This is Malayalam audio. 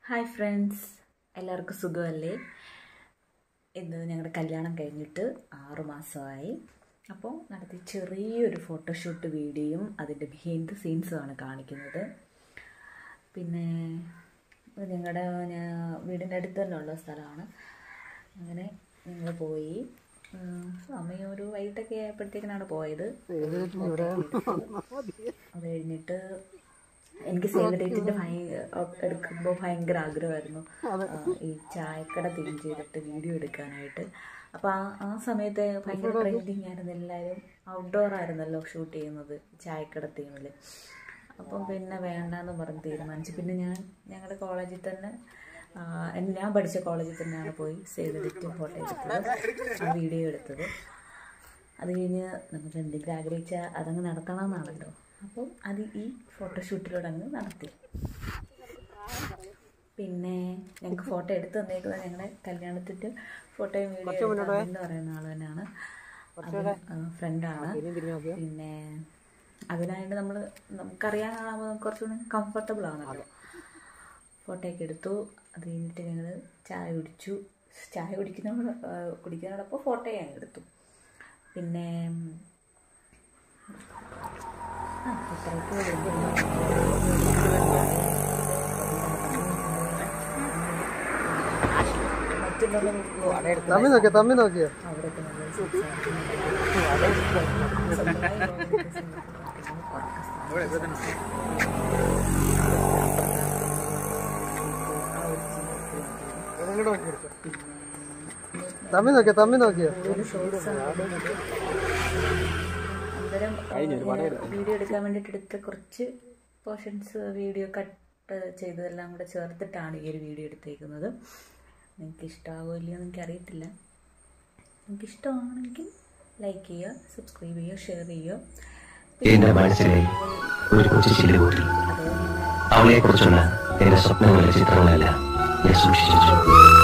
ഹായ് ഫ്രണ്ട്സ് എല്ലാവർക്കും സുഖമല്ലേ ഇന്ന് ഞങ്ങളുടെ കല്യാണം കഴിഞ്ഞിട്ട് ആറു മാസമായി അപ്പോൾ നടത്തിയ ചെറിയൊരു ഫോട്ടോഷൂട്ട് വീഡിയോയും അതിൻ്റെ ബിഹൈൻഡ് സീൻസുമാണ് കാണിക്കുന്നത് പിന്നെ ഇത് ഞങ്ങളുടെ ഞാ- വീടിൻ്റെ അടുത്ത് തന്നെ ഉള്ള സ്ഥലമാണ് അങ്ങനെ ഞങ്ങൾ പോയി ഉം, സമയം ഒരു വൈകിട്ടൊക്കെ ആയപ്പോഴത്തേക്കിനാണ് പോയത് അത് കഴിഞ്ഞിട്ട് എനിക്ക് സേവ് ഡേറ്റിന്റെ എടുക്കുമ്പോൾ ഭയങ്കര ആഗ്രഹമായിരുന്നു ആ, ഈ ചായക്കട തീം ചെയ്തിട്ട് വീഡിയോ എടുക്കാനായിട്ട് അപ്പോൾ ആ ആ സമയത്ത് ഭയങ്കര ട്രെൻഡിങ് ആയിരുന്നു എല്ലാവരും ഔട്ട്ഡോർ ആയിരുന്നല്ലോ ഷൂട്ട് ചെയ്യുന്നത് ചായക്കട തീമിൽ അപ്പം പിന്നെ വേണ്ടാന്ന് പറഞ്ഞ് തീരുമാനിച്ചു പിന്നെ ഞാൻ ഞങ്ങളുടെ കോളേജിൽ തന്നെ ആ, എൻ- ഞാൻ പഠിച്ച കോളേജിൽ തന്നെയാണ് പോയി സേവ് എഡിറ്റും ഫോട്ടോ എടുത്തത് ആ വീഡിയോ എടുത്തത് അത് കഴിഞ്ഞ് നമ്മൾ എന്തെങ്കിലും ആഗ്രഹിച്ച അതങ്ങ് നടത്തണമെന്നാണല്ലോ അപ്പം അത് ഈ ഫോട്ടോഷൂട്ടിലൂടെ അങ്ങ് നടത്തി പിന്നെ ഞങ്ങൾക്ക് ഫോട്ടോ എടുത്ത് തന്നേക്കുന്നത് ഞങ്ങളുടെ കല്യാണത്തിൻ്റെ ഫോട്ടോയും വീഡിയോ എന്ന് പറയുന്ന ആൾ തന്നെയാണ് ഫ്രണ്ടാണ് പിന്നെ അതിനായിട്ട് നമ്മൾ നമുക്കറിയാൻ കാണുമ്പോൾ നമുക്ക് കുറച്ചുകൂടി കംഫർട്ടബിൾ ആണല്ലോ ഫോട്ടോ ഒക്കെ എടുത്തു അത് കഴിഞ്ഞിട്ട് ഞങ്ങൾ ചായ കുടിച്ചു ചായ കുടിക്കുന്ന കുടിക്കുന്നതോടൊപ്പം ഫോട്ടോ ഞാൻ എടുത്തു പിന്നെ ആ, ഇത്രയൊക്കെ മറ്റുള്ളവർ തമ്മി നോക്കിയ തമ്മി നോക്കിയ അവരൊക്കെ നമ്മൾ സംസാരിക്കുന്നുണ്ട് തമ്മി നോക്കിയ തമ്മി നോക്കിയ അന്നേരം വീഡിയോ എടുക്കാൻ വേണ്ടിയിട്ട് എടുത്ത കുറച്ച് പോർഷൻസ് വീഡിയോ കട്ട് ചെയ്തതെല്ലാം കൂടെ ചേർത്തിട്ടാണ് ഈ ഒരു വീഡിയോ എടുത്തേക്കുന്നത് നിങ്ങൾക്ക് ഇഷ്ടമാകുമോ ഇല്ലയോ എന്ന് എനിക്കറിയത്തില്ല നിങ്ങൾക്ക് ഇഷ്ടമാണെങ്കിൽ ലൈക്ക് ചെയ്യുക സബ്സ്ക്രൈബ് ചെയ്യുക ഷെയർ ചെയ്യുക എന്റെ മനസ്സിലെ ഒരു കൊച്ചു ചില്ല് കൂട്ടി അതുപോലെ അവളെക്കുറിച്ചുള്ള എന്റെ സ്വപ്നങ്ങളിലെ ചിത്രങ്ങളെല്ലാം ഞാൻ സൂക്ഷിച്ചു